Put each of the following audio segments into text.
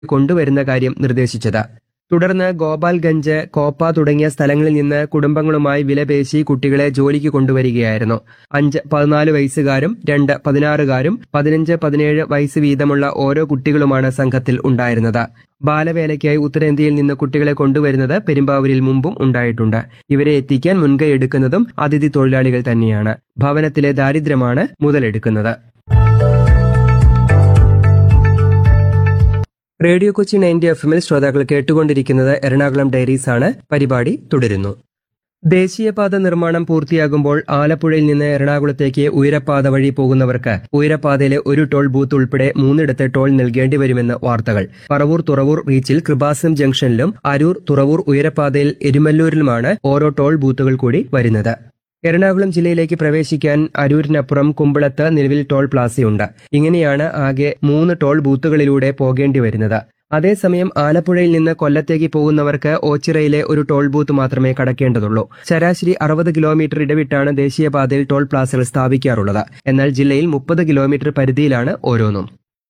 കൊണ്ടുവരുന്ന കാര്യം നിർദ്ദേശിച്ചത് തുടർന്ന് ഗോപാൽഗഞ്ച് കോപ്പ തുടങ്ങിയ സ്ഥലങ്ങളിൽ നിന്ന് കുടുംബങ്ങളുമായി വിലപേശി കുട്ടികളെ ജോലിക്ക് കൊണ്ടുവരികയായിരുന്നു അഞ്ച് പതിനാല് വയസ്സുകാരും രണ്ട് പതിനാറുകാരും പതിനഞ്ച് പതിനേഴ് വയസ്സ് വീതമുള്ള ഓരോ കുട്ടികളുമാണ് സംഘത്തിൽ ഉണ്ടായിരുന്നത് ബാലവേലയ്ക്കായി ഉത്തരേന്ത്യയിൽ നിന്ന് കുട്ടികളെ കൊണ്ടുവരുന്നത് പെരുമ്പാവൂരിൽ മുമ്പും ഉണ്ടായിട്ടുണ്ട് ഇവരെ എത്തിക്കാൻ മുൻകൈ എടുക്കുന്നതും അതിഥി തൊഴിലാളികൾ തന്നെയാണ് ഭവനത്തിലെ ദാരിദ്ര്യമാണ് മുതലെടുക്കുന്നത് റേഡിയോ കൊച്ചി നയൻറ്റി എഫ് എമ്മിൽ ശ്രോതാക്കൾ കേട്ടുകൊണ്ടിരിക്കുന്നത് എറണാകുളം ഡയറീസ് ആണ് പരിപാടി തുടരുന്നു ദേശീയപാത നിർമ്മാണം പൂർത്തിയാകുമ്പോൾ ആലപ്പുഴയിൽ നിന്ന് എറണാകുളത്തേക്ക് ഉയരപ്പാത വഴി പോകുന്നവർക്ക് ഉയരപ്പാതയിലെ ഒരു ടോൾ ബൂത്ത് ഉൾപ്പെടെ മൂന്നിടത്ത് ടോൾ നൽകേണ്ടി വരുമെന്ന് വാർത്തകൾ പറവൂർ തുറവൂർ റീച്ചിൽ കൃപാസം ജംഗ്ഷനിലും അരൂർ തുറവൂർ ഉയരപ്പാതയിൽ എരുമല്ലൂരിലുമാണ് ഓരോ ടോൾ ബൂത്തുകൾ കൂടി വരുന്നത് എറണാകുളം ജില്ലയിലേക്ക് പ്രവേശിക്കാൻ അരൂരിനപ്പുറം കുമ്പളത്ത് നിലവിൽ ടോൾ പ്ലാസയുണ്ട് ഇങ്ങനെയാണ് ആകെ മൂന്ന് ടോൾ ബൂത്തുകളിലൂടെ പോകേണ്ടി വരുന്നത് അതേസമയം ആലപ്പുഴയിൽ നിന്ന് കൊല്ലത്തേക്ക് പോകുന്നവർക്ക് ഓച്ചിറയിലെ ഒരു ടോൾ ബൂത്ത് മാത്രമേ കടക്കേണ്ടതുള്ളൂ ശരാശരി അറുപത് കിലോമീറ്റർ ഇടവിട്ടാണ് ദേശീയപാതയിൽ ടോൾ പ്ലാസകൾ സ്ഥാപിക്കാറുള്ളത് എന്നാൽ ജില്ലയിൽ മുപ്പത് കിലോമീറ്റർ പരിധിയിലാണ് ഓരോന്നും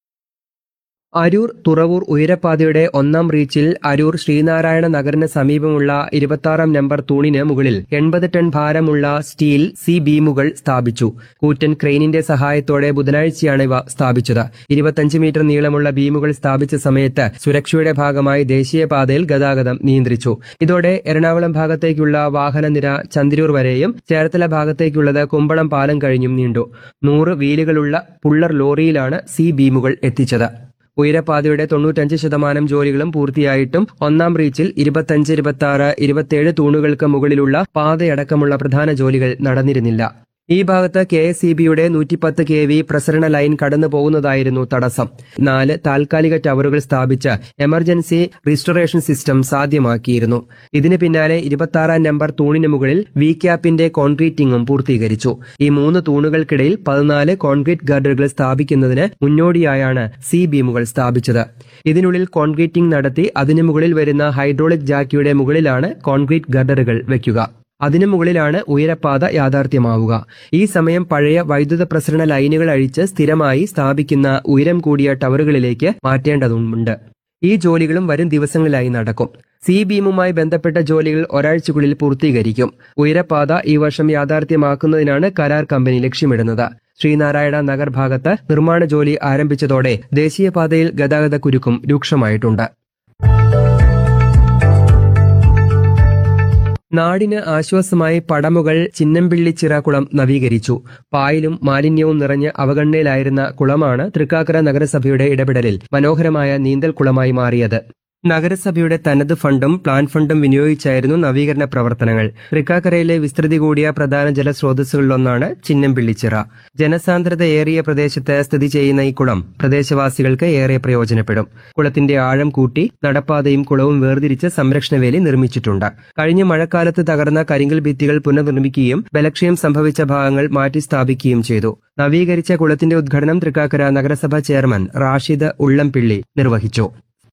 അരൂർ തുറവൂർ ഉയരപ്പാതയുടെ ഒന്നാം റീച്ചിൽ അരൂർ ശ്രീനാരായണ നഗറിന് സമീപമുള്ള ഇരുപത്താറാം നമ്പർ തൂണിന് മുകളിൽ എൺപത് ടൺ ഭാരമുള്ള സ്റ്റീൽ സി ബീമുകൾ സ്ഥാപിച്ചു കൂറ്റൻ ക്രെയിനിന്റെ സഹായത്തോടെ ബുധനാഴ്ചയാണ് ഇവ സ്ഥാപിച്ചത് ഇരുപത്തഞ്ച് മീറ്റർ നീളമുള്ള ബീമുകൾ സ്ഥാപിച്ച സമയത്ത് സുരക്ഷയുടെ ഭാഗമായി ദേശീയപാതയിൽ ഗതാഗതം നിയന്ത്രിച്ചു ഇതോടെ എറണാകുളം ഭാഗത്തേക്കുള്ള വാഹനനിര ചന്തിരൂർ വരെയും ചേർത്തല ഭാഗത്തേക്കുള്ളത് കുമ്പളം പാലം കഴിഞ്ഞും നീണ്ടു നൂറ് വീലുകളുള്ള പുള്ളർ ലോറിയിലാണ് സി ബീമുകൾ എത്തിച്ചത് ഉയരപ്പാതയുടെ തൊണ്ണൂറ്റഞ്ച് ശതമാനം ജോലികളും പൂർത്തിയായിട്ടും ഒന്നാം റീച്ചിൽ ഇരുപത്തഞ്ച് ഇരുപത്തി ആറ് ഇരുപത്തിയേഴ് തൂണുകൾക്ക് മുകളിലുള്ള പാതയടക്കമുള്ള പ്രധാന ജോലികൾ നടന്നിരുന്നില്ല ഈ ഭാഗത്ത് കെ എസ് ഇ ബിയുടെ നൂറ്റിപ്പത്ത് കെ വി പ്രസരണ ലൈൻ കടന്നു പോകുന്നതായിരുന്നു തടസ്സം നാല് താൽക്കാലിക ടവറുകൾ സ്ഥാപിച്ച് എമർജൻസി റിസ്റ്റോറേഷൻ സിസ്റ്റം സാധ്യമാക്കിയിരുന്നു ഇതിന് പിന്നാലെ ഇരുപത്തിയാറാം നമ്പർ തൂണിന് മുകളിൽ വി ക്യാപ്പിന്റെ കോൺക്രീറ്റിംഗും പൂർത്തീകരിച്ചു ഈ മൂന്ന് തൂണുകൾക്കിടയിൽ പതിനാല് കോൺക്രീറ്റ് ഗർഡറുകൾ സ്ഥാപിക്കുന്നതിന് മുന്നോടിയായാണ് സി ബീമുകൾ സ്ഥാപിച്ചത് ഇതിനുള്ളിൽ കോൺക്രീറ്റിംഗ് നടത്തി അതിനു മുകളിൽ വരുന്ന ഹൈഡ്രോളിക് ജാക്കിയുടെ മുകളിലാണ് കോൺക്രീറ്റ് ഗർഡറുകൾ വയ്ക്കുക അതിനു മുകളിലാണ് ഉയരപ്പാത യാഥാർത്ഥ്യമാവുക ഈ സമയം പഴയ വൈദ്യുത പ്രസരണ ലൈനുകൾ അഴിച്ച് സ്ഥിരമായി സ്ഥാപിക്കുന്ന ഉയരം കൂടിയ ടവറുകളിലേക്ക് മാറ്റേണ്ടതുണ്ട് ഈ ജോലികളും വരും ദിവസങ്ങളിലായി നടക്കും സി ബീമുമായി ബന്ധപ്പെട്ട ജോലികൾ ഒരാഴ്ചക്കുള്ളിൽ പൂർത്തീകരിക്കും ഉയരപ്പാത ഈ വർഷം യാഥാർത്ഥ്യമാക്കുന്നതിനാണ് കരാർ കമ്പനി ലക്ഷ്യമിടുന്നത് ശ്രീനാരായണ നഗർ ഭാഗത്ത് നിർമ്മാണ ജോലി ആരംഭിച്ചതോടെ ദേശീയപാതയിൽ ഗതാഗത കുരുക്കും രൂക്ഷമായിട്ടുണ്ട് നാടിന് ആശ്വാസമായി പടമുകൾ ചിന്നമ്പിള്ളി കുളം നവീകരിച്ചു പായലും മാലിന്യവും നിറഞ്ഞ് അവഗണനയിലായിരുന്ന കുളമാണ് തൃക്കാക്കര നഗരസഭയുടെ ഇടപെടലിൽ മനോഹരമായ നീന്തൽ കുളമായി മാറിയത് നഗരസഭയുടെ തനത് ഫണ്ടും പ്ലാൻ ഫണ്ടും വിനിയോഗിച്ചായിരുന്നു നവീകരണ പ്രവർത്തനങ്ങൾ തൃക്കാക്കരയിലെ വിസ്തൃതി കൂടിയ പ്രധാന ജലസ്രോതസ്സുകളിലൊന്നാണ് ചിന്നംപിള്ളിച്ചിറ ജനസാന്ദ്രത ഏറിയ പ്രദേശത്ത് സ്ഥിതി ചെയ്യുന്ന ഈ കുളം പ്രദേശവാസികൾക്ക് ഏറെ പ്രയോജനപ്പെടും കുളത്തിന്റെ ആഴം കൂട്ടി നടപ്പാതയും കുളവും വേർതിരിച്ച് സംരക്ഷണവേലി നിർമ്മിച്ചിട്ടുണ്ട് കഴിഞ്ഞ മഴക്കാലത്ത് തകർന്ന കരിങ്കൽ ഭിത്തികൾ പുനർനിർമ്മിക്കുകയും ബലക്ഷയം സംഭവിച്ച ഭാഗങ്ങൾ മാറ്റി സ്ഥാപിക്കുകയും ചെയ്തു നവീകരിച്ച കുളത്തിന്റെ ഉദ്ഘാടനം തൃക്കാക്കര നഗരസഭ ചെയർമാൻ റാഷിദ് ഉള്ളംപിള്ളി നിർവഹിച്ചു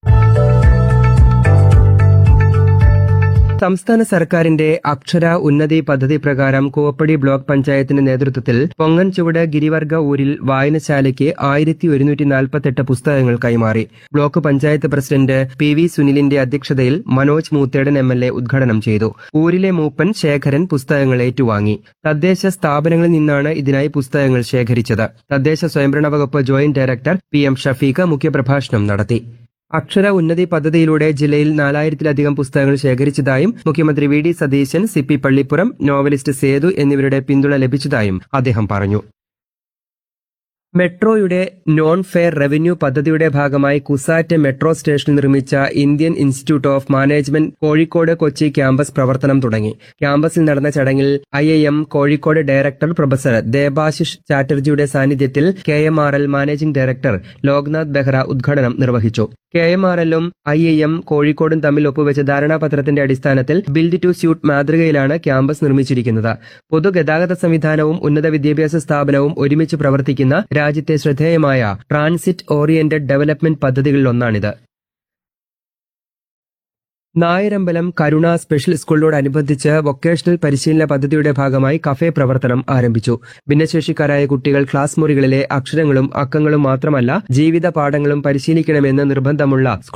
സംസ്ഥാന സർക്കാരിന്റെ അക്ഷര ഉന്നതി പദ്ധതി പ്രകാരം കൂവപ്പടി ബ്ലോക്ക് പഞ്ചായത്തിന്റെ നേതൃത്വത്തിൽ പൊങ്ങൻ ചുവട് ഗിരിവർഗ ഊരിൽ വായനശാലയ്ക്ക് ആയിരത്തി ഒരുന്നൂറ്റി നാൽപ്പത്തെട്ട് പുസ്തകങ്ങൾ കൈമാറി block panchayat president P V സുനിലിന്റെ അധ്യക്ഷതയിൽ Manoj Moothedan M L A ഉദ്ഘാടനം ചെയ്തു ഊരിലെ മൂപ്പൻ ശേഖരൻ പുസ്തകങ്ങൾ ഏറ്റുവാങ്ങി തദ്ദേശ സ്ഥാപനങ്ങളിൽ നിന്നാണ് ഇതിനായി പുസ്തകങ്ങൾ ശേഖരിച്ചത് തദ്ദേശ സ്വയംഭരണ വകുപ്പ് joint director P M Shafeeq മുഖ്യപ്രഭാഷണം നടത്തി അക്ഷര ഉന്നതി പദ്ധതിയിലൂടെ ജില്ലയിൽ നാലായിരത്തിലധികം പുസ്തകങ്ങൾ ശേഖരിച്ചതായും മുഖ്യമന്ത്രി V D Satheesan C P Pallippuram novelist Sethu എന്നിവരുടെ പിന്തുണ ലഭിച്ചതായും അദ്ദേഹം പറഞ്ഞു മെട്രോയുടെ നോൺ ഫെയർ റവന്യൂ പദ്ധതിയുടെ ഭാഗമായി കുസാറ്റ് മെട്രോ സ്റ്റേഷനിൽ നിർമ്മിച്ച Indian institute of management Kozhikode Kochi campus പ്രവർത്തനം തുടങ്ങി ക്യാമ്പസിൽ നടന്ന ചടങ്ങിൽ I I M Kozhikode director professor Debashish ചാറ്റർജിയുടെ സാന്നിധ്യത്തിൽ K M R L managing director Loknath Behera ഉദ്ഘാടനം നിർവഹിച്ചു കെ എം ആർ എല്ലും ഐ ഐ എം കോഴിക്കോടും തമ്മിൽ ഒപ്പുവെച്ച ധാരണാപത്രത്തിന്റെ അടിസ്ഥാനത്തിൽ ബിൽഡ് ടു സ്യൂട്ട് മാതൃകയിലാണ് ക്യാമ്പസ് നിർമ്മിച്ചിരിക്കുന്നത് പൊതുഗതാഗത സംവിധാനവും ഉന്നത വിദ്യാഭ്യാസ സ്ഥാപനവും ഒരുമിച്ച് പ്രവർത്തിക്കുന്ന രാജ്യത്തെ ശ്രദ്ധേയമായ ട്രാൻസിറ്റ് ഓറിയന്റഡ് ഡെവലപ്മെന്റ് പദ്ധതികളിലൊന്നാണിത് നായരമ്പലം കരുണ സ്പെഷ്യൽ സ്കൂളിനോടനുബന്ധിച്ച് വൊക്കേഷണൽ പരിശീലന പദ്ധതിയുടെ ഭാഗമായി കഫേ പ്രവർത്തനം ആരംഭിച്ചു ഭിന്നശേഷിക്കാരായ കുട്ടികൾ ക്ലാസ് മുറികളിലെ അക്ഷരങ്ങളും അക്കങ്ങളും മാത്രമല്ല ജീവിത പാഠങ്ങളും പരിശീലിക്കണമെന്ന് നിർബന്ധമുള്ള